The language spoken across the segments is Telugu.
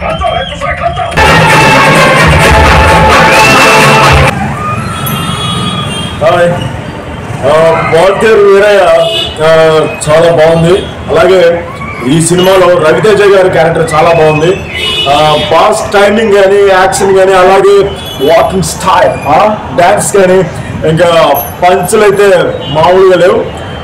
హాయ్ వాల్టర్ వీరయ్య ఆ, చాలా బాగుంది అలాగే ఈ సినిమాలో రవితేజ గారి క్యారెక్టర్ చాలా బాగుంది బాస్ టైమింగ్ కానీ యాక్షన్ కానీ అలాగే వాకింగ్ స్టైల్ డాన్స్ కానీ ఇంకా పంచులు అయితే మామూలుగా లేవు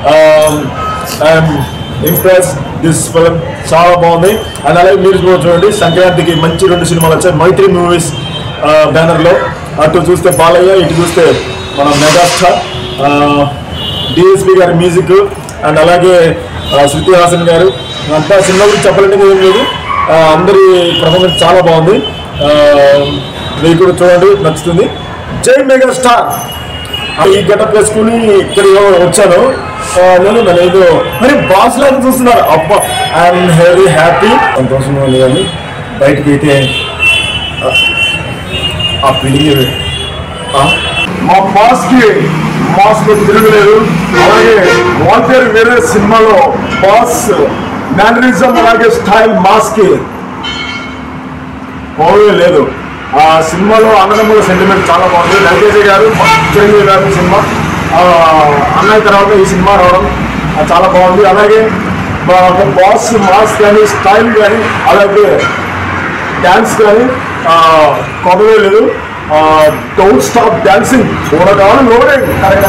ఇంప్రెస్ దిస్ ఫిలిం చాలా బాగుంది అండ్ అలాగే మీరు కూడా చూడండి సంక్రాంతికి మంచి రెండు సినిమాలు వచ్చాయి మైత్రి మూవీస్ బ్యానర్లో అటు చూస్తే బాలయ్య ఇటు చూస్తే మన మెగాస్టార్ డిఎస్పి గారి మ్యూజిక్ అండ్ అలాగే ఆ, శృతి హాసన్ గారు అంతా సినిమా గురించి చెప్పాలంటే ఏం లేదు ఆ, అందరి పర్ఫార్మెన్స్ చాలా బాగుంది ఆ, మీరు కూడా చూడండి నచ్చుతుంది జై మెగాస్టార్ ఈ గెటప్ వేసుకుని ఇక్కడ వచ్చాను ఆ, నేను నన్ను ఏదో మరి బాస్ లాగా చూస్తున్నారు అబ్బా ఐఎమ్ వెరీ హ్యాపీ సంతోషంగా ఉంది కానీ బయటకి అయితే ఆ, ఆ ఫీలింగ్ మా బాస్ కి బాస్ లో తిరగలేదు అలాగే వాల్టర్ వేరే సినిమాలో బాస్ మేనరిజం అలాగే స్టైల్ మాస్ కి పోవే లేదు ఆ సినిమాలో అన్నదమ్ముల సెంటిమెంట్ చాలా బాగుంది రవితేజ గారు చిరంజీవి గారి సినిమా ఆ, అన్నయ్య తర్వాత ఈ సినిమా రావడం ఆ, చాలా బాగుంది అలాగే బాస్ మాస్ కానీ స్టైల్ కానీ అలాగే డ్యాన్స్ కానీ కొనవే లేదు డోంట్ స్టాప్ డాన్సింగ్ చూడగానే లోడింగ్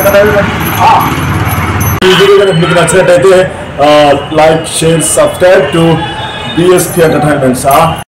ఈ వీడియో కనుక మీకు నచ్చినట్టయితే like share subscribe to BSP entertainments